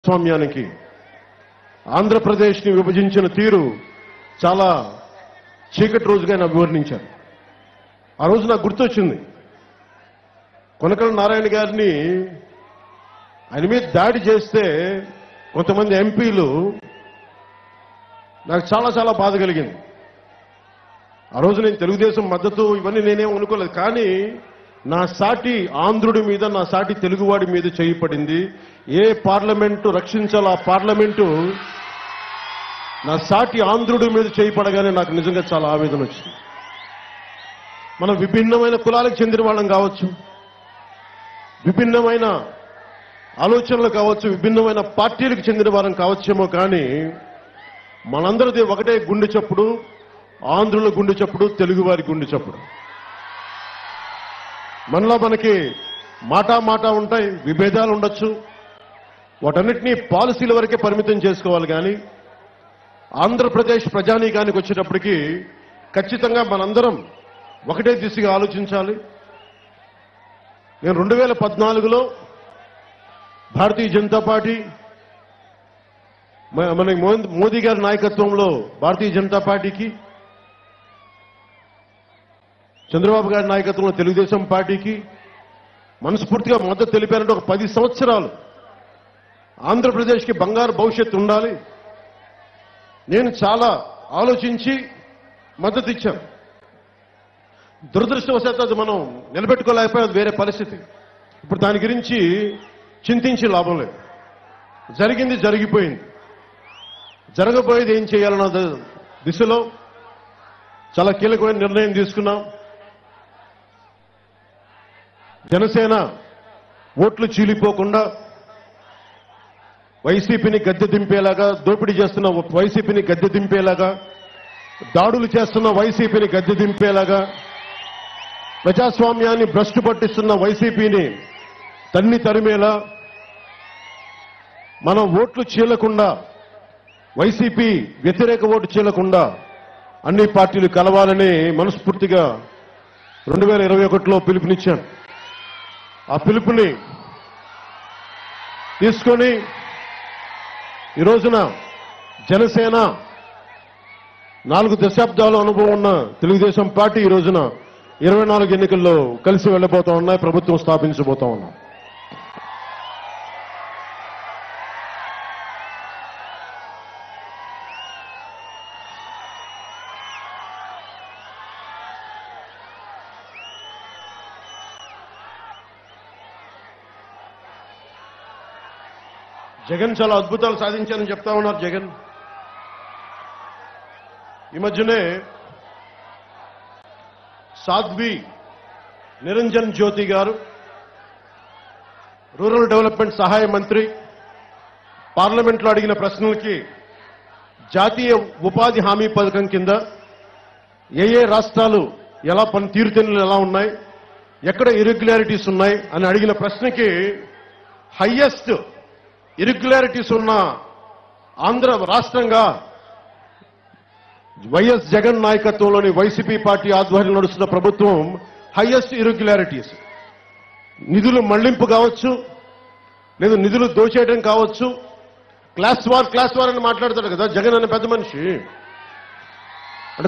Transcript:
స్వామ్యానికి ఆంధ్రప్రదేశ్ని విభజించిన తీరు చాలా చీకటి రోజుగా ఆయన వివరించారు ఆ రోజు నాకు గుర్తొచ్చింది కొనకల నారాయణ గారిని ఆయన మీద దాడి చేస్తే కొంతమంది ఎంపీలు నాకు చాలా చాలా బాధ కలిగింది ఆ రోజు నేను తెలుగుదేశం మద్దతు ఇవన్నీ నేనేం అనుకోలేదు కానీ నా సాటి ఆంధ్రుడి మీద నా సాటి తెలుగువాడి మీద చేయి పడింది ఏ పార్లమెంటు రక్షించాలో ఆ పార్లమెంటు నా సాటి ఆంధ్రుడి మీద చేయి పడగానే నాకు నిజంగా చాలా ఆవేదన వచ్చింది మనం విభిన్నమైన కులాలకు చెందిన వాళ్ళం కావచ్చు విభిన్నమైన ఆలోచనలు కావచ్చు విభిన్నమైన పార్టీలకు చెందిన వారం కావచ్చేమో కానీ మనందరిది ఒకటే గుండె చప్పుడు ఆంధ్రుల గుండె చప్పుడు తెలుగువారి గుండె చప్పుడు మనలో మనకి మాటా మాట ఉంటాయి విభేదాలు ఉండొచ్చు వాటన్నిటినీ పాలసీల వరకే పరిమితం చేసుకోవాలి కానీ ఆంధ్రప్రదేశ్ ప్రజానీకానికి వచ్చేటప్పటికి ఖచ్చితంగా మనందరం ఒకటే దిశగా ఆలోచించాలి నేను రెండు వేల పద్నాలుగులో భారతీయ జనతా పార్టీ మ- మన మో- మోదీ గారి నాయకత్వంలో భారతీయ జనతా పార్టీకి చంద్రబాబు గారి నాయకత్వంలో తెలుగుదేశం పార్టీకి మనస్ఫూర్తిగా మద్దతు తెలిపారంటే ఒక పది సంవత్సరాలు ఆంధ్రప్రదేశ్కి బంగారు భవిష్యత్తు ఉండాలి నేను చాలా ఆలోచించి మద్దతు ఇచ్చాను దురదృష్టవశాత్తు అది మనం నిలబెట్టుకోలేకపోయాం అది వేరే పరిస్థితి ఇప్పుడు దాని గురించి చింతించి లాభం లేదు జరిగింది జరిగిపోయింది జరగబోయేది ఏం చేయాలన్న ద- దిశలో చాలా కీలకమైన నిర్ణయం తీసుకున్నాం జనసేన ఓట్లు చీలిపోకుండా వైసీపీని గద్దె దింపేలాగా దోపిడీ చేస్తున్న వైసీపీని గద్దె దింపేలాగా దాడులు చేస్తున్న వైసీపీని గద్దె దింపేలాగా ప్రజాస్వామ్యాన్ని భ్రష్టు పట్టిస్తున్న వైసీపీని తన్ని తరిమేలా మనం ఓట్లు చీలకుండా వైసీపీ వ్యతిరేక ఓటు చీలకుండా అన్ని పార్టీలు కలవాలని మనస్ఫూర్తిగా రెండు వేల ఇరవై ఒకటిలో పిలుపునిచ్చాను ఆ పిలుపుని తీసుకొని ఈ రోజున జనసేన నాలుగు దశాబ్దాల అనుభవం ఉన్న తెలుగుదేశం పార్టీ ఈ రోజున ఇరవై నాలుగు ఎన్నికల్లో కలిసి వెళ్ళబోతా ఉన్నాయి ప్రభుత్వం స్థాపించబోతా ఉన్నాం జగన్ చాలా అద్భుతాలు సాధించారని చెప్తా ఉన్నారు జగన్ ఈ మధ్యనే సాధ్వి నిరంజన్ జ్యోతి గారు రూరల్ డెవలప్మెంట్ సహాయ మంత్రి పార్లమెంట్లో అడిగిన ప్రశ్నలకి జాతీయ ఉపాధి హామీ పథకం కింద ఏ ఏ రాష్ట్రాలు ఎలా పని తీరుతెన్నులు ఎలా ఉన్నాయి ఎక్కడ ఇరెగ్యులారిటీస్ ఉన్నాయి అని అడిగిన ప్రశ్నకి హయ్యెస్ట్ ఇరెగ్యులారిటీస్ ఉన్న ఆంధ్ర రాష్ట్రంగా వైఎస్ జగన్ నాయకత్వంలోని వైసీపీ పార్టీ ఆధ్వర్యంలో నడుస్తున్న ప్రభుత్వం హైయెస్ట్ ఇరెగ్యులారిటీస్ నిధులు మళ్లింపు కావచ్చు లేదా నిధులు దోచేయడం కావచ్చు క్లాస్ వార్ క్లాస్ వార్ అని మాట్లాడతాడు కదా జగన్ అనే పెద్ద మనిషి